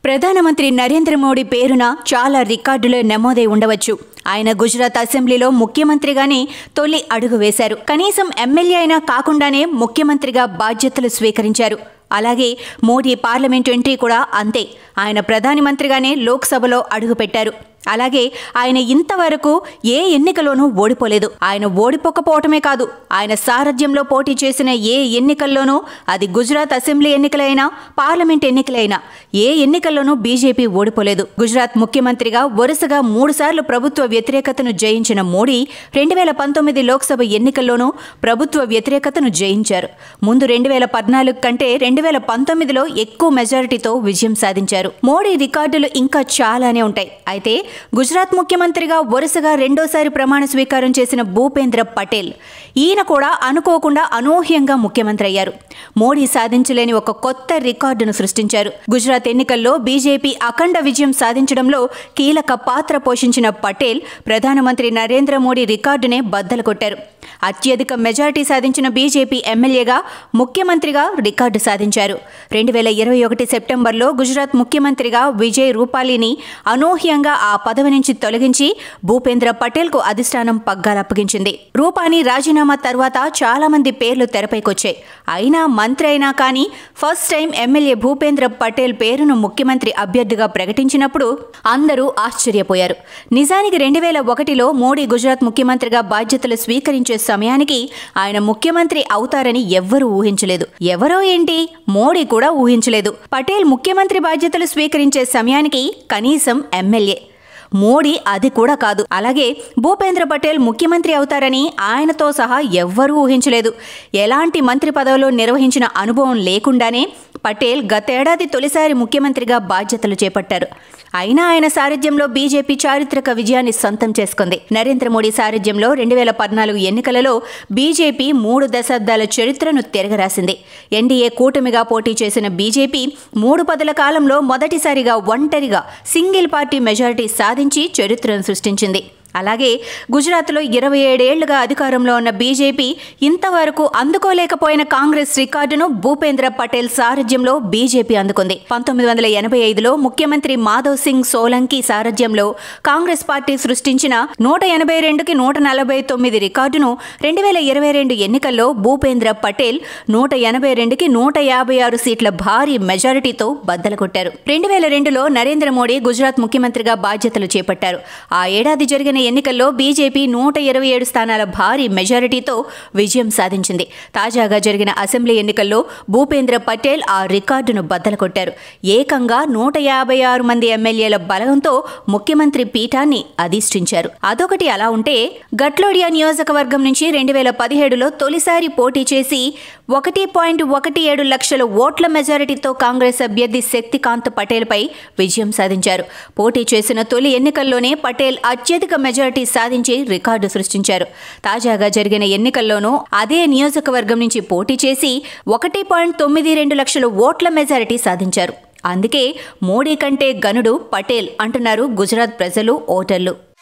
ప్రధానమంత్రి నరేంద్ర మోడీ పేరున చాలా రికార్డులు నమోదై ఉండవచ్చు ఆయన గుజరాత్ అసెంబ్లీలో ముఖ్యమంత్రిగానే తొలి అడుగు వేశారు కనీసం ఎమ్మెల్యే అయినా కాకుండానే ముఖ్యమంత్రిగా బాధ్యతలు స్వీకరించారు అలాగే మోడీ పార్లమెంటు ఎంట్రీ కూడా అంతే ఆయన ప్రధానమంత్రిగానే లోక్సభలో అడుగుపెట్టారు అలాగే ఆయన ఇంతవరకు ఏ ఎన్నికలోనూ ఓడిపోలేదు ఆయన ఓడిపోకపోవటమే కాదు ఆయన సారథ్యంలో పోటీ చేసిన ఏ ఎన్నికల్లోనూ అది గుజరాత్ అసెంబ్లీ ఎన్నికలైనా పార్లమెంట్ ఎన్నికలైనా ఏ ఎన్నికల్లోనూ బీజేపీ ఓడిపోలేదు గుజరాత్ ముఖ్యమంత్రిగా వరుసగా మూడుసార్లు ప్రభుత్వ వ్యతిరేకతను జయించిన మోడీ రెండు వేల పంతొమ్మిది లోక్సభ ఎన్నికల్లోనూ ప్రభుత్వ వ్యతిరేకతను జయించారు ముందు రెండు వేల పద్నాలుగు కంటే రెండు వేల పంతొమ్మిదిలో ఎక్కువ మెజారిటీతో విజయం సాధించారు మోడీ రికార్డులు ఇంకా చాలానే ఉంటాయి అయితే గుజరాత్ ముఖ్యమంత్రిగా వరుసగా రెండోసారి ప్రమాణ స్వీకారం చేసిన భూపేంద్ర పటేల్ ఈయన కూడా అనుకోకుండా అనూహ్యంగా ముఖ్యమంత్రి అయ్యారు మోడీ సాధించలేని ఒక కొత్త రికార్డును సృష్టించారు గుజరాత్ ఎన్నికల్లో బీజేపీ అఖండ విజయం సాధించడంలో కీలక పాత్ర పోషించిన పటేల్ ప్రధానమంత్రి నరేంద్ర మోడీ రికార్డునే బద్దలు కొట్టారు అత్యధిక మెజార్టీ సాధించిన బీజేపీ ఎమ్మెల్యేగా ముఖ్యమంత్రిగా రికార్డు సాధించారు రెండు వేల ఇరవై ఒకటి సెప్టెంబర్లో గుజరాత్ ముఖ్యమంత్రిగా విజయ్ రూపాలీని అనూహ్యంగా ఆ పదవి నుంచి తొలగించి భూపేంద్ర పటేల్కు అధిష్టానం పగ్గాలప్పగించింది రూపానీ రాజీనామా తర్వాత చాలా మంది పేర్లు తెరపైకొచ్చాయి అయినా మంత్రి అయినా కానీ first time MLA Bhupendra Patel పేరును ముఖ్యమంత్రి అభ్యర్థిగా ప్రకటించినప్పుడు అందరూ ఆశ్చర్యపోయారు నిజానికి రెండు వేల ఒకటిలో మోడీ గుజరాత్ ముఖ్యమంత్రిగా బాధ్యతలు స్వీకరించే సమయానికి ఆయన ముఖ్యమంత్రి అవుతారని ఎవ్వరూ ఊహించలేదు ఎవరో ఏంటి మోడీ కూడా ఊహించలేదు పటేల్ ముఖ్యమంత్రి బాధ్యతలు స్వీకరించే సమయానికి కనీసం ఎమ్మెల్యే మోడీ అది కూడా కాదు అలాగే భూపేంద్ర పటేల్ ముఖ్యమంత్రి అవుతారని ఆయనతో సహా ఎవ్వరూ ఊహించలేదు ఎలాంటి మంత్రి పదవులు నిర్వహించిన అనుభవం లేకుండానే పటేల్ గతేడాది తొలిసారి ముఖ్యమంత్రిగా బాధ్యతలు చేపట్టారు అయినా ఆయన సారథ్యంలో బీజేపీ చారిత్రక విజయాన్ని సొంతం చేసుకుంది నరేంద్ర మోడీ సారథ్యంలో రెండు వేల పద్నాలుగు ఎన్నికలలో బీజేపీ మూడు దశాబ్దాల చరిత్రను తిరగరాసింది ఎన్డీఏ కూటమిగా పోటీ చేసిన బీజేపీ మూడు పదుల కాలంలో మొదటిసారిగా ఒంటరిగా సింగిల్ పార్టీ మెజారిటీ సాధించి చరిత్రను సృష్టించింది అలాగే గుజరాత్లో ఇరవై ఏడేళ్లుగా అధికారంలో ఉన్న బీజేపీ ఇంతవరకు అందుకోలేకపోయిన కాంగ్రెస్ రికార్డును భూపేంద్ర పటేల్ సారథ్యంలో బీజేపీ అందుకుంది పంతొమ్మిది వందల ఎనభై ఐదులో ముఖ్యమంత్రి మాధవ్ సింగ్ సోలంకి సారథ్యంలో కాంగ్రెస్ పార్టీ సృష్టించిన నూట ఎనభై రెండుకి నూట నలభై తొమ్మిది రికార్డును రెండు వేల ఇరవై రెండు ఎన్నికల్లో భూపేంద్ర పటేల్ నూట ఎనభై రెండుకి నూట యాభై ఆరు సీట్ల భారీ మెజారిటీతో బద్దలు కొట్టారు రెండు వేల రెండులో నరేంద్ర మోడీ గుజరాత్ ముఖ్యమంత్రిగా బాధ్యతలు చేపట్టారు ఆ ఏడాది జరిగిన ఎన్నికల్లో బీజేపీ నూట ఇరవై ఏడు స్థానాల భారీ మెజారిటీతో విజయం సాధించింది తాజాగా జరిగిన అసెంబ్లీ ఎన్నికల్లో భూపేంద్ర పటేల్ ఆ రికార్డును బద్దలు కొట్టారు ఏకంగా నూట యాభై ఆరు మంది ఎమ్మెల్యేల బలంతో ముఖ్యమంత్రి పీఠాన్ని అధిష్ఠించారు అదొకటి అలా ఉంటే గట్లోడియా నియోజకవర్గం నుంచి రెండు వేల పదిహేడులో తొలిసారి పోటీ చేసి ఒకటి పాయింట్ ఒకటి ఏడు లక్షల ఓట్ల మెజారిటీతో కాంగ్రెస్ అభ్యర్థి శక్తికాంత్ పటేల్పై విజయం సాధించారు పోటీ చేసిన తొలి ఎన్నికల్లోనే పటేల్ అత్యధిక మెజారిటీ సాధించి రికార్డు సృష్టించారు తాజాగా జరిగిన ఎన్నికల్లోనూ అదే నియోజకవర్గం నుంచి పోటీ చేసి ఒకటి పాయింట్ తొమ్మిది రెండు లక్షల ఓట్ల మెజారిటీ సాధించారు అందుకే మోడీ కంటే గనుడు పటేల్ అంటున్నారు గుజరాత్ ప్రజలు ఓటర్లు